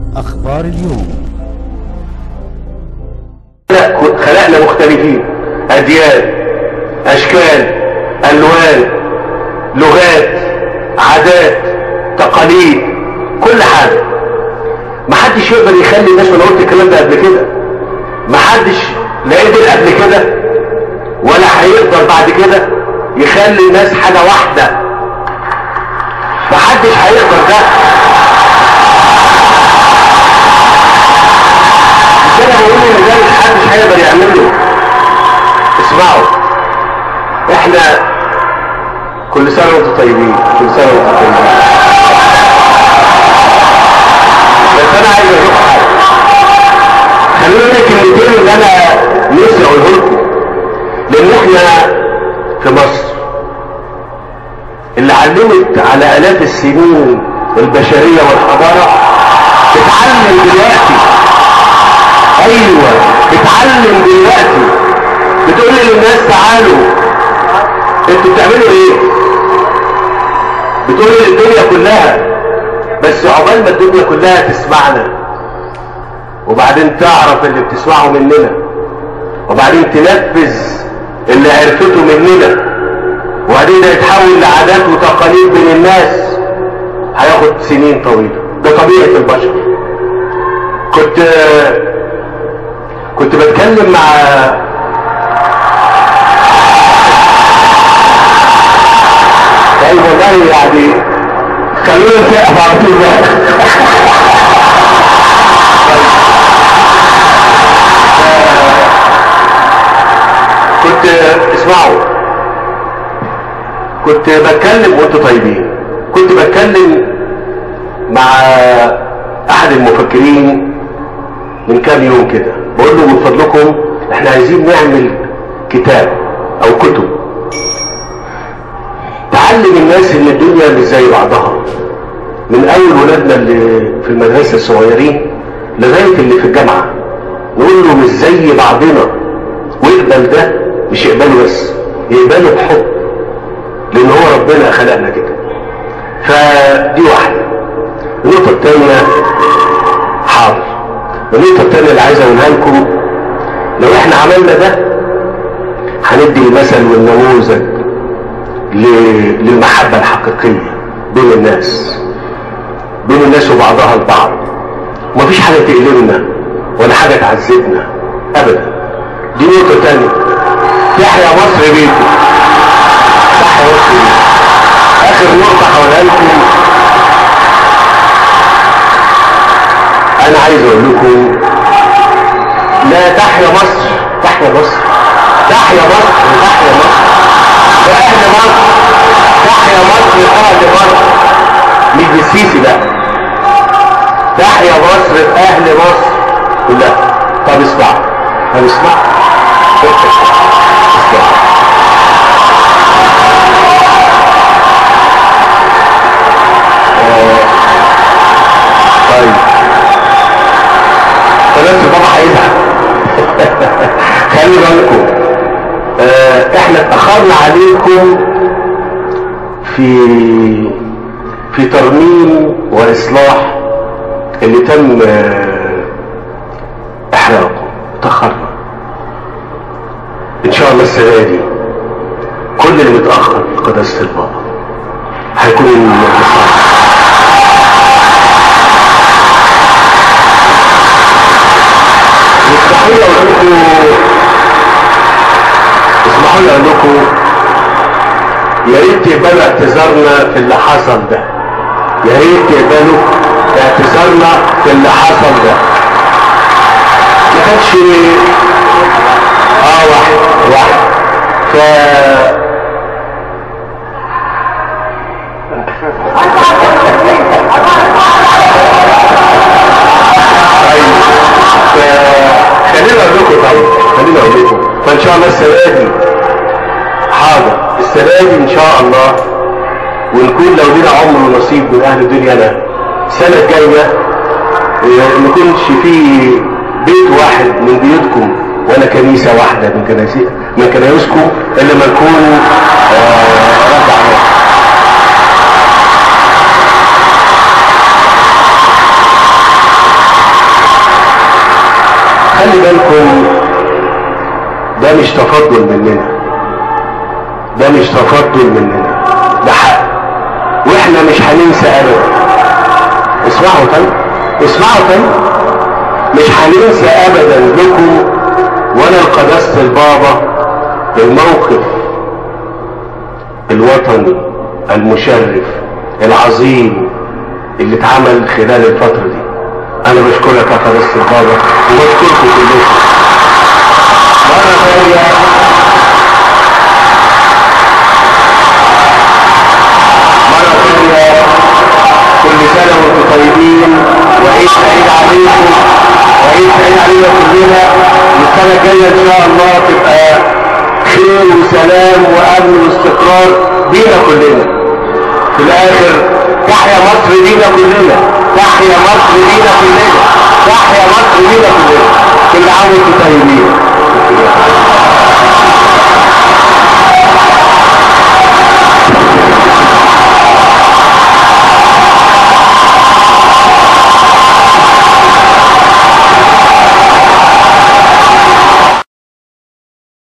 أخبار اليوم خلقنا مختلفين أديان أشكال ألوان لغات عادات تقاليد كل حاجة محدش يقدر يخلي الناس وانا قلت الكلام ده قبل كده محدش لا قدر قبل كده ولا هيقدر بعد كده يخلي الناس حاجة واحدة محدش هيقدر ده مش انا بقول ان ده محدش هيقدر يعمله اسمعوا احنا كل سنة وانتم طيبين كل سنة وانتم طيبين بس انا عايز اقول حاجة خلينا الكلمتين اللي انا نفسي اقوله لكم لان احنا في مصر اللي علمت على الاف السنين البشرية والحضارة تتعلم دلوقتي ايوه تتعلم دلوقتي بتقول للناس تعالوا انتوا بتعملوا ايه بتقول للدنيا كلها بس عقبال ما الدنيا كلها تسمعنا وبعدين تعرف اللي بتسمعه مننا وبعدين تنفذ اللي عرفته مننا وبعدين ده يتحول لعادات وتقاليد بين الناس هياخد سنين طويلة ده طبيعة البشر كنت كنت بتكلم مع طيب والله يعني خلونا نسقف على طول بقى كنت اسمعوا كنت بتكلم وانتوا طيبين كنت بتكلم مع احد المفكرين من كام يوم كده بقول له من فضلكم احنا عايزين نعمل كتاب او كتب تعلم الناس ان الدنيا مش زي بعضها من اول ولادنا اللي في المدرسة الصغيرين لغاية اللي في الجامعة نقول له مش زي بعضنا واقبل ده مش يقبله بس يقبله بحب لان هو ربنا خلقنا كده فدي واحدة النقطة الثانية حاضر النقطة الثانية اللي عايز اقولها لكم لو احنا عملنا ده هندي المثل والنموذج للمحبة الحقيقية بين الناس بين الناس وبعضها البعض ومفيش حاجة تقلبنا ولا حاجة تعذبنا ابدا دي نقطة تانية تحيا مصر بيكم تحيا مصر بيكم اخر نقطة هقولها لكم انا عايز اقول لكم لا تحيا مصر تحيا مصر تحيا مصر تحيا مصر واهل مصر تحيا مصر اهل مصر مش بالسيسي ده تحيا مصر اهل مصر كلها طب اسمع طب اسمع اسمع طيب فنفس بابا هيزعل خلي بالكم اه احنا اتأخرنا عليكم في في ترميم واصلاح اللي تم اه احراقه اتأخرنا ان شاء الله السنة دي كل اللي متأخر في قداسة البابا هيكون المصلحة اسمحوا لي اقول لكم اسمحوا لي اقول لكم يا ريت تقبلوا اعتذارنا في اللي حصل ده يا ريت تقبلوا اعتذارنا في اللي حصل ده ما كانش اه واحد واحد ف خلينا اقول لكم طيب خلينا اقول لكم فان شاء الله السنه دي حاضر السنه دي ان شاء الله ونكون لو لنا عمر ونصيب من اهل الدنيا انا السنه الجايه ما يكونش في بيت واحد من بيوتكم ولا كنيسه واحده من كنائس من كنايسكم الا ما نكون آه رد عليها تفضل مننا ده مش تفضل مننا ده حق واحنا مش هننسى ابدا اسمعوا تاني اسمعوا تاني مش هننسى ابدا لكم ولا القداسة البابا الموقف الوطني المشرف العظيم اللي اتعمل خلال الفترة دي انا بشكرك يا قداسة البابا وبشكركم كلكم مرة ثانية مرة ثانية كل سنة وانتم طيبين وعيد سعيد عليكم وعيد سعيد علينا كلنا والسنة الجاية ان شاء الله تبقى خير وسلام وامن واستقرار بينا كلنا في الاخر تحيا مصر بينا كلنا تحيا مصر بينا كلنا تحيا مصر بينا كلنا كل عام وانتم طيبين